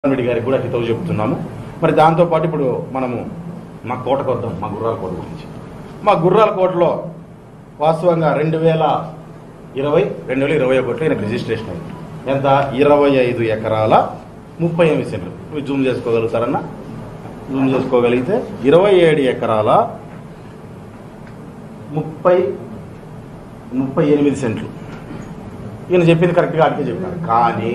రెడ్డి గారికి కూడా హితవు చెప్తున్నాము మరి దాంతోపాటు ఇప్పుడు మనము మా కోటకు వద్దాం మా గుర్రాల కోట గురించి మా గుర్రాల కోటలో వాస్తవంగా రెండు వేల ఇరవై రెండు వేల ఇరవై ఒకటిలో ఈయనకు రిజిస్ట్రేషన్ అయింది ఎంత ఇరవై ఐదు ఎకరాల ముప్పై ఎనిమిది సెంట్లు మీరు జూమ్ చేసుకోగలుగుతారన్నా జూమ్ చేసుకోగలిగితే ఇరవై ఏడు ఎకరాల ముప్పై ముప్పై ఎనిమిది సెంట్లు ఈయన చెప్పింది కరెక్ట్గా అడిగే చెప్పారు కానీ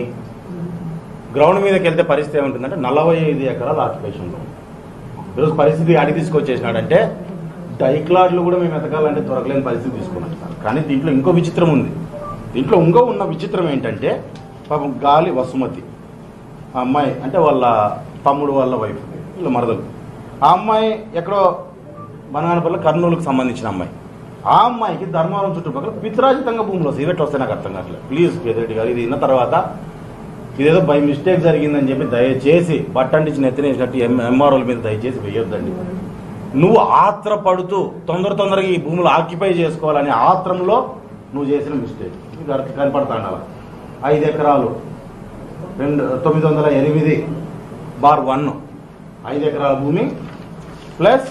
గ్రౌండ్ మీదకి వెళ్తే పరిస్థితి ఏముంటుందంటే నలభై ఐదు ఎకరాల ఆక్యుపేషన్లో ఈరోజు పరిస్థితి అడిగి తీసుకొచ్చేసినాడంటే డైక్లాడ్లు కూడా మేము ఎతకాలంటే దొరకలేని పరిస్థితి తీసుకున్నాం కానీ దీంట్లో ఇంకో విచిత్రం ఉంది దీంట్లో ఇంకో ఉన్న విచిత్రం ఏంటంటే పాపం గాలి వసుమతి ఆ అమ్మాయి అంటే వాళ్ళ తమ్ముడు వాళ్ళ వైఫ్ వీళ్ళ మరదలు ఆ అమ్మాయి ఎక్కడో బనగానపల్లి కర్నూలుకు సంబంధించిన అమ్మాయి ఆ అమ్మాయికి ధర్మవరం చుట్టుపక్కల పిత్రాజితంగా భూములు వస్తాయి ఇవెట్ వస్తాయి నాకు అర్థం కావట్లేదు ప్లీజ్ పెద్దరెడ్డి గారు ఇది విన్న తర్వాత ఇదేదో బై మిస్టేక్ జరిగిందని చెప్పి దయచేసి బట్టంటించి నెత్తినేసినట్టు ఎం ఎంఆర్ఓల మీద దయచేసి వేయొద్దండి నువ్వు ఆత్రపడుతూ తొందర తొందరగా ఈ భూములు ఆక్యుపై చేసుకోవాలనే ఆత్రంలో నువ్వు చేసిన మిస్టేక్ నీకు అర్థం కనపడతాను అలా ఐదు ఎకరాలు రెండు తొమ్మిది వందల ఎనిమిది బార్ వన్ ఐదు ఎకరాల భూమి ప్లస్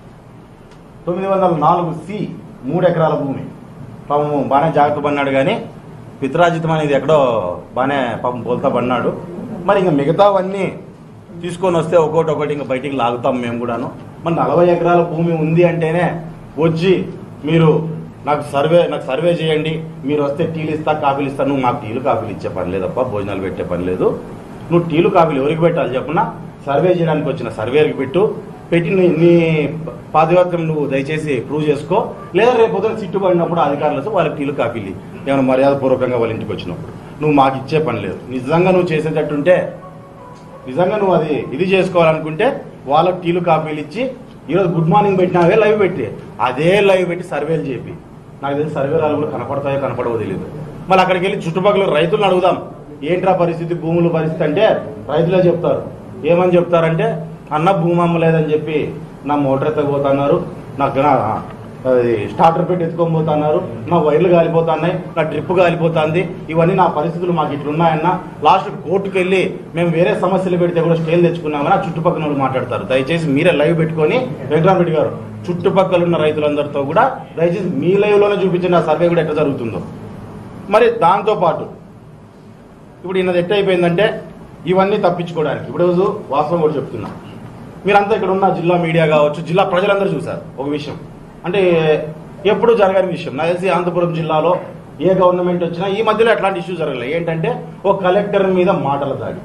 తొమ్మిది వందల నాలుగు సి మూడు ఎకరాల భూమి పాపం బాగానే జాగ్రత్త పడినాడు కానీ పిత్రాజితం అనేది ఎక్కడో బాగానే పాపం పోల్తా పడినాడు మరి ఇంకా మిగతావన్నీ తీసుకొని వస్తే ఒక్కొక్కటి ఒకటి ఇంకా బయటికి లాగుతాం మేము కూడాను మరి నలభై ఎకరాల భూమి ఉంది అంటేనే వచ్చి మీరు నాకు సర్వే నాకు సర్వే చేయండి మీరు వస్తే టీలు ఇస్తా కాఫీలు ఇస్తా నువ్వు మాకు టీలు కాఫీలు ఇచ్చే పని లేదప్ప భోజనాలు పెట్టే పని లేదు నువ్వు టీలు కాఫీలు ఎవరికి పెట్టాలి చెప్పున సర్వే చేయడానికి వచ్చిన సర్వేకి పెట్టు పెట్టి నీ నీ పాతివత్యం నువ్వు దయచేసి ప్రూవ్ చేసుకో లేదా రేపు పొద్దున సిట్టు పడినప్పుడు అధికారులతో వాళ్ళకి టీలు కాఫీలు ఇయ్యి. ఏమైనా మర్యాదపూర్వకంగా వాళ్ళ ఇంటికి వచ్చినప్పుడు నువ్వు మాకు ఇచ్చే పని లేదు నిజంగా నువ్వు చేసేటట్టుంటే నిజంగా నువ్వు అది ఇది చేసుకోవాలనుకుంటే వాళ్ళకి టీలు కాపీలు ఇచ్చి ఈరోజు గుడ్ మార్నింగ్ పెట్టినావే లైవ్ పెట్టి అదే లైవ్ పెట్టి సర్వేలు చేపి నాకు తెలిసి సర్వేలు కూడా కనపడతాయో కనపడవో తెలియదు మళ్ళీ అక్కడికి వెళ్ళి చుట్టుపక్కల రైతులను అడుగుదాం ఏంట్రా పరిస్థితి భూముల పరిస్థితి అంటే రైతులే చెప్తారు ఏమని చెప్తారంటే అన్న భూమి అమ్మలేదని చెప్పి నా మోటార్ ఎత్తకపోతున్నారు నాకు నా అది స్టార్టర్ పెట్టి ఎత్తుకొని పోతున్నారు నా వైర్లు కాలిపోతున్నాయి నా డ్రిప్ కాలిపోతుంది ఇవన్నీ నా పరిస్థితులు మాకు ఇట్లున్నాయన్న లాస్ట్ కోర్టుకు వెళ్ళి మేము వేరే సమస్యలు పెడితే కూడా స్టేలు తెచ్చుకున్నామని ఆ చుట్టుపక్కల వాళ్ళు మాట్లాడతారు దయచేసి మీరే లైవ్ పెట్టుకొని వెంకటరామరెడ్డి గారు చుట్టుపక్కల ఉన్న రైతులందరితో కూడా దయచేసి మీ లైవ్ లోనే చూపించిన ఆ సర్వే కూడా ఎట్లా జరుగుతుందో మరి దాంతో పాటు ఇప్పుడు ఈయనది ఎట్ట అయిపోయిందంటే ఇవన్నీ తప్పించుకోవడానికి ఇప్పుడు రోజు వాస్తవం కూడా చెప్తున్నా మీరంతా ఇక్కడ ఉన్న జిల్లా మీడియా కావచ్చు జిల్లా ప్రజలందరూ చూశారు ఒక విషయం అంటే ఎప్పుడు జరగని విషయం నాకు తెలిసి అనంతపురం జిల్లాలో ఏ గవర్నమెంట్ వచ్చినా ఈ మధ్యలో ఎట్లాంటి ఇష్యూ జరగలేదు ఏంటంటే ఒక కలెక్టర్ మీద మాటల దాడి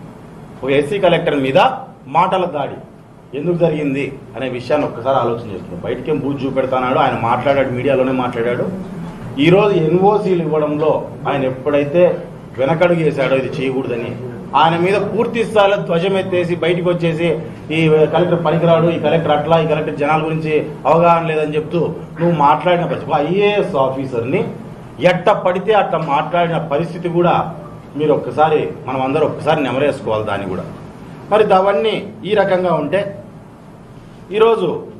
ఒక ఎస్సీ కలెక్టర్ మీద మాటల దాడి ఎందుకు జరిగింది అనే విషయాన్ని ఒక్కసారి ఆలోచన చేస్తున్నాం బయటికి ఏం బూజు చూపెడతానాడు ఆయన మాట్లాడాడు మీడియాలోనే మాట్లాడాడు ఈ రోజు ఎన్ఓసీలు ఇవ్వడంలో ఆయన ఎప్పుడైతే వెనకడుగు వేశాడో ఇది చేయకూడదని ఆయన మీద పూర్తి స్థాయిలో ధ్వజం ఎత్తేసి బయటికి వచ్చేసి ఈ కలెక్టర్ పనికిరాడు ఈ కలెక్టర్ అట్లా ఈ కలెక్టర్ జనాల గురించి అవగాహన లేదని చెప్తూ నువ్వు మాట్లాడిన పరిస్థితి ఒక ఐఏఎస్ ఆఫీసర్ని ఎట్ట పడితే అట్ట మాట్లాడిన పరిస్థితి కూడా మీరు ఒక్కసారి మనం అందరూ ఒక్కసారి నెమరేసుకోవాలి దాన్ని కూడా మరి అవన్నీ ఈ రకంగా ఉంటే ఈరోజు